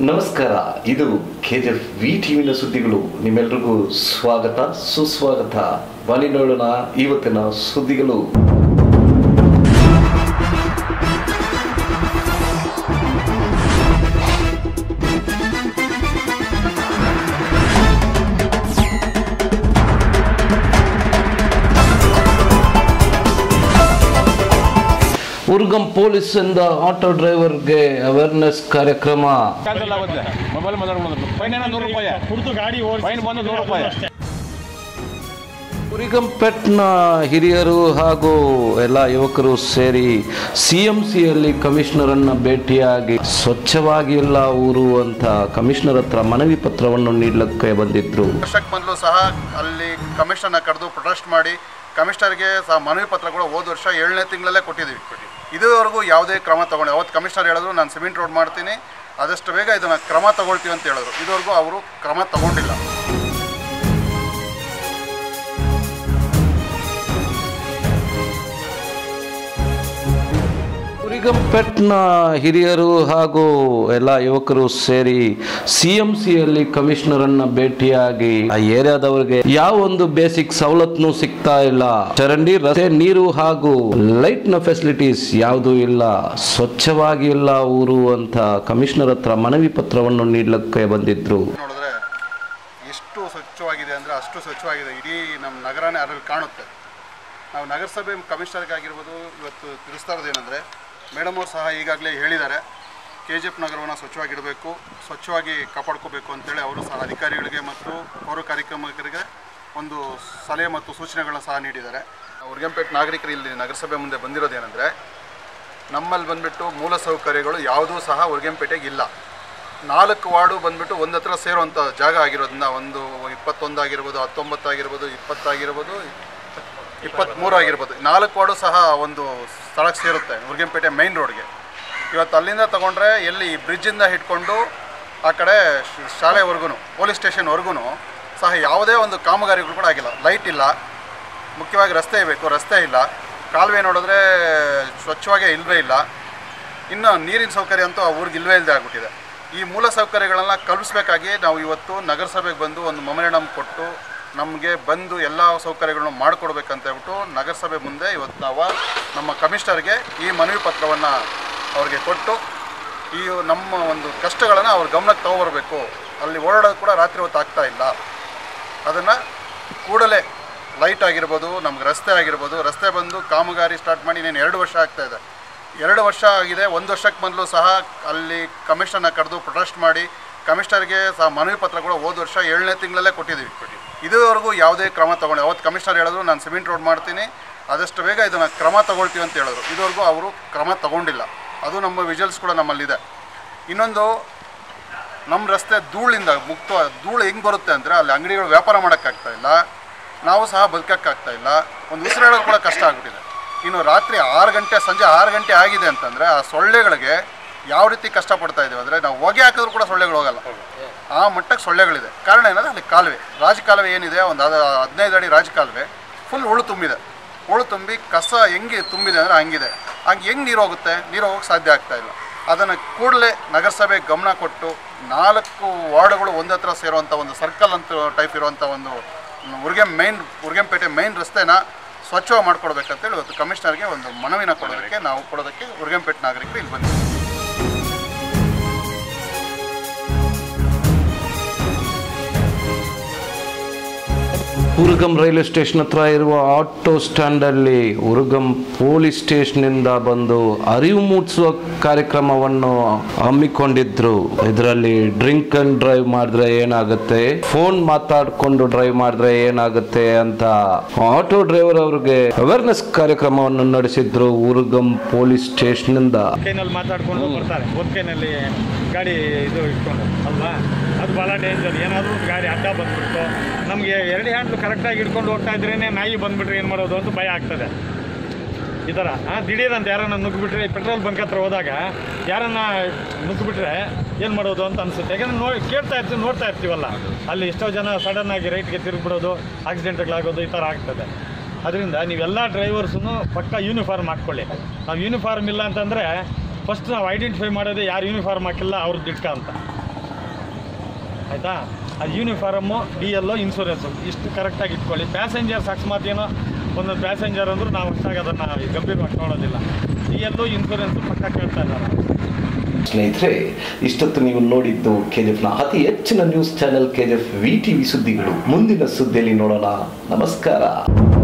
ನಮಸ್ಕಾರ ಇದು KGF V ಟಿವಿನ ಸುದ್ದಿಗಳು ನಿಮ್ಮೆಲ್ರಿಗೂ ಸ್ವಾಗತ ಸುಸ್ವಾಗತ ಬನ್ನಿ ನೋಡೋಣ ಇವತ್ತಿನ ಸುದ್ದಿಗಳು ಉರ್ಗಂ ಪೊಲೀಸಿಂದ ಆಟೋ ಡ್ರೈವರ್ಗೆ ಅವೇರ್ನೆಸ್ ಕಾರ್ಯಕ್ರಮ ಕ್ಯಾನ್ಸಲ್ ಆಗುತ್ತೆ ಮೊಬೈಲ್ ಮಾತಾಡ್ಬೋದು ಫೈನ್ ಏನೋ ನೂರು ರೂಪಾಯಿ ಕುಡಿದು ಗಾಡಿ ಓಡಿಸಿ ಫೈನ್ ಬಂದು ನೂರು ರೂಪಾಯಿ ಉರಿಗಂಪೆಟ್ನ ಹಿರಿಯರು ಹಾಗೂ ಎಲ್ಲ ಯುವಕರು ಸೇರಿ ಸಿಎಂಸಿಯಲ್ಲಿ ಕಮಿಷನರ್ ಅನ್ನ ಭೇಟಿಯಾಗಿ ಸ್ವಚ್ಛವಾಗಿ ಇಲ್ಲ ಊರು ಅಂತ ಕಮಿಷನರ್ ಹತ್ರ ಮನವಿ ಪತ್ರವನ್ನು ನೀಡಲಿಕ್ಕೆ ಬಂದಿದ್ರು ವರ್ಷಕ್ಕೆ ಮೊದಲು ಸಹ ಅಲ್ಲಿ ಕಮಿಷನ್ನ ಕರೆದು ಪ್ರೊಟೆಸ್ಟ್ ಮಾಡಿ ಕಮಿಷನರ್ಗೆ ಸಹ ಮನವಿ ಪತ್ರ ಕೂಡ ಹೋದ ವರ್ಷ ಏಳನೇ ತಿಂಗಳಲ್ಲೇ ಕೊಟ್ಟಿದ್ದೀವಿ ಇದುವರೆಗೂ ಯಾವುದೇ ಕ್ರಮ ತಗೊಂಡು ಅವತ್ತು ಕಮಿಷನರ್ ಹೇಳಿದ್ರು ನಾನು ಸಿಮೆಂಟ್ ರೋಡ್ ಮಾಡ್ತೀನಿ ಆದಷ್ಟು ಬೇಗ ಇದನ್ನು ಕ್ರಮ ತಗೊಳ್ತೀವಿ ಅಂತ ಹೇಳಿದ್ರು ಇದುವರೆಗೂ ಅವರು ಕ್ರಮ ತಗೊಂಡಿಲ್ಲ ಉರಿಗಂಪೆಟ್ನ ಹಿರಿಯರು ಹಾಗೂ ಎಲ್ಲ ಯುವಕರು ಸೇರಿ ಸಿಎಂಸಿಯಲ್ಲಿ ಕಮಿಷನರ್ ಅನ್ನ ಭೇಟಿಯಾಗಿ ಆ ಏರಿಯಾದವರಿಗೆ ಯಾವ ಒಂದು ಬೇಸಿಕ್ ಸವಲತ್ನು ಸಿಗ್ತಾ ಇಲ್ಲ ಚರಂಡಿ ರಸ್ತೆ ನೀರು ಹಾಗೂ ಲೈಟ್ ನ ಫೆಸಿಲಿಟೀಸ್ ಯಾವುದು ಇಲ್ಲ ಸ್ವಚ್ಛವಾಗಿ ಇಲ್ಲ ಊರು ಅಂತ ಕಮಿಷನರ್ ಹತ್ರ ಮನವಿ ಪತ್ರವನ್ನು ನೀಡಲಿಕ್ಕೆ ಬಂದಿದ್ರು ನೋಡಿದ್ರೆ ಎಷ್ಟು ಸ್ವಚ್ಛವಾಗಿದೆ ಅಂದರೆ ಅಷ್ಟು ಸ್ವಚ್ಛವಾಗಿದೆ ಇಡೀ ನಮ್ಮ ನಗರನೇ ಅದರಲ್ಲಿ ಕಾಣುತ್ತೆ ನಾವು ನಗರಸಭೆ ಕಮಿಷನರ್ಗಾಗಿರ್ಬೋದು ಇವತ್ತು ತಿಳಿಸ್ತಾ ಇರೋದು ಏನಂದರೆ ಮೇಡಮ್ ಅವರು ಸಹ ಈಗಾಗಲೇ ಹೇಳಿದ್ದಾರೆ ಕೆ ಜಿ ಎಫ್ ನಗರವನ್ನು ಸ್ವಚ್ಛವಾಗಿಡಬೇಕು ಸ್ವಚ್ಛವಾಗಿ ಕಾಪಾಡ್ಕೋಬೇಕು ಅಂತೇಳಿ ಅವರು ಸಹ ಅಧಿಕಾರಿಗಳಿಗೆ ಮತ್ತು ಪೌರ ಕಾರ್ಯಕ್ರಮಕರಿಗೆ ಒಂದು ಸಲಹೆ ಮತ್ತು ಸೂಚನೆಗಳನ್ನ ಸಹ ನೀಡಿದ್ದಾರೆ ಉರ್ಗಂಪೇಟೆ ನಾಗರಿಕರು ಇಲ್ಲಿ ನಗರಸಭೆ ಮುಂದೆ ಬಂದಿರೋದೇನೆಂದರೆ ನಮ್ಮಲ್ಲಿ ಬಂದುಬಿಟ್ಟು ಮೂಲ ಸೌಕರ್ಯಗಳು ಯಾವುದೂ ಸಹ ಉರ್ಗಂಪೇಟೆಗೆ ಇಲ್ಲ ನಾಲ್ಕು ವಾರ್ಡು ಬಂದ್ಬಿಟ್ಟು ಒಂದು ಹತ್ರ ಸೇರುವಂಥ ಜಾಗ ಆಗಿರೋದ್ರಿಂದ ಒಂದು ಇಪ್ಪತ್ತೊಂದಾಗಿರ್ಬೋದು ಹತ್ತೊಂಬತ್ತಾಗಿರ್ಬೋದು ಇಪ್ಪತ್ತಾಗಿರ್ಬೋದು ಇಪ್ಪತ್ತ್ಮೂರು ಆಗಿರ್ಬೋದು ನಾಲ್ಕು ವಾರ್ಡು ಸಹ ಒಂದು ಸ್ಥಳಕ್ಕೆ ಸೇರುತ್ತೆ ಉರ್ಗಂಪೇಟೆ ಮೈನ್ ರೋಡ್ಗೆ ಇವತ್ತು ಅಲ್ಲಿಂದ ತಗೊಂಡ್ರೆ ಎಲ್ಲಿ ಬ್ರಿಡ್ಜಿಂದ ಹಿಡ್ಕೊಂಡು ಆ ಕಡೆ ಶ- ಶಾಲೆವರೆಗೂ ಪೊಲೀಸ್ ಸ್ಟೇಷನ್ವರೆಗೂ ಸಹ ಯಾವುದೇ ಒಂದು ಕಾಮಗಾರಿಗಳು ಕೂಡ ಆಗಿಲ್ಲ ಲೈಟ್ ಇಲ್ಲ ಮುಖ್ಯವಾಗಿ ರಸ್ತೆ ಬೇಕು ರಸ್ತೆ ಇಲ್ಲ ಕಾಲುವೆ ನೋಡಿದ್ರೆ ಸ್ವಚ್ಛವಾಗೇ ಇಲ್ಲವೇ ಇಲ್ಲ ಇನ್ನು ನೀರಿನ ಸೌಕರ್ಯ ಅಂತೂ ಆ ಊರಿಗೆ ಇಲ್ಲವೇ ಇಲ್ಲದೆ ಆಗ್ಬಿಟ್ಟಿದೆ ಈ ಮೂಲ ಸೌಕರ್ಯಗಳನ್ನ ಕಲ್ಪಿಸ್ಬೇಕಾಗಿ ನಾವು ಇವತ್ತು ನಗರಸಭೆಗೆ ಬಂದು ಒಂದು ಮೆಮೊರಂಡಮ್ ಕೊಟ್ಟು ನಮಗೆ ಬಂದು ಎಲ್ಲ ಸೌಕರ್ಯಗಳನ್ನು ಮಾಡಿಕೊಡ್ಬೇಕಂತ ಹೇಳ್ಬಿಟ್ಟು ನಗರಸಭೆ ಮುಂದೆ ಇವತ್ತು ನಾವು ನಮ್ಮ ಕಮಿಷನರ್ಗೆ ಈ ಮನವಿ ಪತ್ರವನ್ನು ಅವ್ರಿಗೆ ಕೊಟ್ಟು ಈ ನಮ್ಮ ಒಂದು ಕಷ್ಟಗಳನ್ನು ಅವ್ರ ಗಮನಕ್ಕೆ ತಗೊಬರ್ಬೇಕು ಅಲ್ಲಿ ಓಡಾಡೋದು ಕೂಡ ರಾತ್ರಿ ಹೊತ್ತು ಆಗ್ತಾ ಇಲ್ಲ ಅದನ್ನು ಕೂಡಲೇ ಲೈಟ್ ಆಗಿರ್ಬೋದು ನಮ್ಗೆ ರಸ್ತೆ ಆಗಿರ್ಬೋದು ರಸ್ತೆ ಬಂದು ಕಾಮಗಾರಿ ಸ್ಟಾರ್ಟ್ ಮಾಡಿ ಇನ್ನೇನು ಎರಡು ವರ್ಷ ಆಗ್ತಾ ಇದೆ ಎರಡು ವರ್ಷ ಆಗಿದೆ ಒಂದು ವರ್ಷಕ್ಕೆ ಮೊದಲು ಸಹ ಅಲ್ಲಿ ಕಮಿಷನ್ನ ಕರೆದು ಪ್ರೊಟೆಸ್ಟ್ ಮಾಡಿ ಕಮಿಷನರ್ಗೆ ಸಹ ಮನವಿ ಪತ್ರ ಕೂಡ ಹೋದ ವರ್ಷ ಏಳನೇ ತಿಂಗಳಲ್ಲೇ ಕೊಟ್ಟಿದ್ದೀವಿ ಇದುವರೆಗೂ ಯಾವುದೇ ಕ್ರಮ ತಗೊಂಡು ಅವತ್ತು ಕಮಿಷನರ್ ಹೇಳಿದ್ರು ನಾನು ಸಿಮೆಂಟ್ ರೋಡ್ ಮಾಡ್ತೀನಿ ಆದಷ್ಟು ಬೇಗ ಇದನ್ನು ಕ್ರಮ ತಗೊಳ್ತೀವಿ ಅಂತ ಹೇಳಿದ್ರು ಇದುವರೆಗೂ ಅವರು ಕ್ರಮ ತಗೊಂಡಿಲ್ಲ ಅದು ನಮ್ಮ ವಿಜುವಲ್ಸ್ ಕೂಡ ನಮ್ಮಲ್ಲಿದೆ ಇನ್ನೊಂದು ನಮ್ಮ ರಸ್ತೆ ಧೂಳಿಂದ ಮುಕ್ತ ಧೂಳು ಹೆಂಗೆ ಬರುತ್ತೆ ಅಂದರೆ ಅಲ್ಲಿ ಅಂಗಡಿಗಳು ವ್ಯಾಪಾರ ಮಾಡೋಕ್ಕಾಗ್ತಾ ಇಲ್ಲ ನಾವು ಸಹ ಬದುಕೋಕ್ಕಾಗ್ತಾ ಇಲ್ಲ ಒಂದು ಉಸಿರಾಡೋದು ಕೂಡ ಕಷ್ಟ ಆಗ್ಬಿಟ್ಟಿದೆ ಇನ್ನು ರಾತ್ರಿ ಆರು ಗಂಟೆ ಸಂಜೆ ಆರು ಗಂಟೆ ಆಗಿದೆ ಅಂತಂದರೆ ಆ ಸೊಳ್ಳೆಗಳಿಗೆ ಯಾವ ರೀತಿ ಕಷ್ಟಪಡ್ತಾ ಇದ್ದೀವಿ ಅಂದರೆ ನಾವು ಹೊಗೆ ಹಾಕಿದ್ರು ಕೂಡ ಸೊಳ್ಳೆಗಳು ಹೋಗಲ್ಲ ಆ ಮಟ್ಟಕ್ಕೆ ಸೊಳ್ಳೆಗಳಿದೆ ಕಾರಣ ಏನಂದರೆ ಅಲ್ಲಿ ಕಾಲುವೆ ರಾಜಕಾಲುವೆ ಏನಿದೆ ಒಂದು ಅದು ಹದಿನೈದು ಅಡಿ ರಾಜಕಾಲುವೆ ಫುಲ್ ಹುಳು ತುಂಬಿದೆ ಹುಳು ತುಂಬಿ ಕಸ ಹೆಂಗೆ ತುಂಬಿದೆ ಅಂದರೆ ಹಂಗಿದೆ ಹಂಗೆ ಹೆಂಗೆ ನೀರು ಹೋಗುತ್ತೆ ನೀರು ಹೋಗೋಕ್ಕೆ ಸಾಧ್ಯ ಆಗ್ತಾ ಇಲ್ಲ ಅದನ್ನು ಕೂಡಲೇ ನಗರಸಭೆ ಗಮನ ಕೊಟ್ಟು ನಾಲ್ಕು ವಾರ್ಡ್ಗಳು ಒಂದೇ ಹತ್ರ ಸೇರುವಂಥ ಒಂದು ಸರ್ಕಲ್ ಅಂತ ಟೈಪ್ ಇರುವಂಥ ಒಂದು ಉರ್ಗೆ ಮೈನ್ ಉರ್ಗೆಂಪೇಟೆ ಮೈನ್ ರಸ್ತೆನ ಸ್ವಚ್ಛವಾಗಿ ಮಾಡ್ಕೊಡ್ಬೇಕಂತೇಳಿ ಇವತ್ತು ಕಮಿಷನರ್ಗೆ ಒಂದು ಮನವಿನ ಕೊಡೋದಕ್ಕೆ ನಾವು ಕೊಡೋದಕ್ಕೆ ಉರ್ಗೆಂಪೇಟೆ ನಾಗರಿಕರು ಇಲ್ಲಿ ಬಂದಿದ್ದೀವಿ ಉರುಗಂ ರೈಲ್ವೆ ಸ್ಟೇಷನ್ ಹತ್ರ ಇರುವ ಆಟೋ ಸ್ಟ್ಯಾಂಡ್ ಅಲ್ಲಿ ಉರುಗಂ ಪೊಲೀಸ್ ಸ್ಟೇಷನ್ ಇಂದ ಬಂದು ಅರಿವು ಮೂಡಿಸುವ ಕಾರ್ಯಕ್ರಮವನ್ನು ಹಮ್ಮಿಕೊಂಡಿದ್ರು ಇದರಲ್ಲಿ ಡ್ರಿಂಕ್ ಅಂಡ್ ಡ್ರೈವ್ ಮಾಡಿದ್ರೆ ಏನಾಗುತ್ತೆ ಫೋನ್ ಮಾತಾಡ್ಕೊಂಡು ಡ್ರೈವ್ ಮಾಡಿದ್ರೆ ಏನಾಗುತ್ತೆ ಅಂತ ಆಟೋ ಡ್ರೈವರ್ ಅವ್ರಿಗೆ ಅವೇರ್ನೆಸ್ ಕಾರ್ಯಕ್ರಮವನ್ನು ನಡೆಸಿದ್ರು ಉರುಗಂ ಪೊಲೀಸ್ ಸ್ಟೇಷನ್ ಇಂದ ಕೈನಲ್ಲಿ ಮಾತಾಡ್ಕೊಂಡು ಬರ್ತಾರೆ ಒಂದು ಕೈನಲ್ಲಿ ಗಾಡಿ ಇದು ಇಟ್ಕೊಂಡು ಅಲ್ವಾ ಅದು ಭಾಳ ಡೇಂಜರ್ ಏನಾದರೂ ಗಾಡಿ ಅಡ್ಡ ಬಂದ್ಬಿಟ್ಟು ನಮಗೆ ಎರಡು ಹ್ಯಾಂಡ್ಲು ಕರೆಕ್ಟಾಗಿ ಹಿಡ್ಕೊಂಡು ಹೋಗ್ತಾ ಇದ್ರೇ ನಾಯಿ ಬಂದ್ಬಿಟ್ರೆ ಏನು ಮಾಡೋದು ಅಂತ ಭಯ ಆಗ್ತದೆ ಈ ಥರ ಹಾಂ ದಿಢೀರ್ ಅಂತ ಯಾರನ್ನ ನುಗ್ಗಿಬಿಟ್ರೆ ಪೆಟ್ರೋಲ್ ಬಂಕ್ ಹತ್ರ ಹೋದಾಗ ಯಾರನ್ನ ನುಗ್ಗಿಬಿಟ್ರೆ ಏನು ಮಾಡೋದು ಅಂತ ಅನ್ಸುತ್ತೆ ಯಾಕಂದ್ರೆ ನೋಡಿ ಕೇಳ್ತಾ ಇರ್ತೀವಿ ನೋಡ್ತಾ ಇರ್ತೀವಲ್ಲ ಅಲ್ಲಿ ಎಷ್ಟೋ ಜನ ಸಡನ್ ಆಗಿ ರೈಟ್ಗೆ ತಿರುಗಿಬಿಡೋದು ಆಕ್ಸಿಡೆಂಟ್ಗಳಾಗೋದು ಈ ಥರ ಆಗ್ತದೆ ಅದರಿಂದ ನೀವೆಲ್ಲ ಡ್ರೈವರ್ಸನ್ನು ಪಕ್ಕ ಯೂನಿಫಾರ್ಮ್ ಹಾಕ್ಕೊಳ್ಳಿ ನಾವು ಯೂನಿಫಾರ್ಮ್ ಇಲ್ಲ ಅಂತಂದರೆ ಫಸ್ಟ್ ನಾವು ಐಡೆಂಟಿಫೈ ಮಾಡೋದೇ ಯಾರು ಯೂನಿಫಾರ್ಮ್ ಹಾಕಿಲ್ಲ ಅವ್ರದ್ದು ದಿಟ್ಕ ಅಂತ ಆಯಿತಾ ಅದು ಯೂನಿಫಾರಮ್ಮು ಡಿ ಎಲ್ಲು ಇನ್ಸೂರೆನ್ಸು ಇಷ್ಟು ಕರೆಕ್ಟಾಗಿ ಇಟ್ಕೊಳ್ಳಿ ಪ್ಯಾಸೆಂಜರ್ಸ್ ಅಕಸ್ಮಾತ್ ಏನೋ ಒಂದೊಂದು ಪ್ಯಾಸೆಂಜರ್ ಅಂದರೂ ನಾವು ಅಷ್ಟಾಗಿ ಅದನ್ನು ಗಂಭೀರವಾಗಿ ನೋಡೋದಿಲ್ಲ ಡಿ ಎಲ್ಲು ಇನ್ಸೂರೆನ್ಸು ಪಕ್ಕ ಕೇಳ್ತಾ ಇದ್ದಾರೆ ಸ್ನೇಹಿತರೆ ಇಷ್ಟೊತ್ತು ನೀವು ನೋಡಿದ್ದು ಕೆಜಿಎಫ್ನ ಅತಿ ಹೆಚ್ಚಿನ news channel KGF V TV ಸುದ್ದಿಗಳು ಮುಂದಿನ ಸುದ್ದಿಯಲ್ಲಿ ನೋಡೋಣ ನಮಸ್ಕಾರ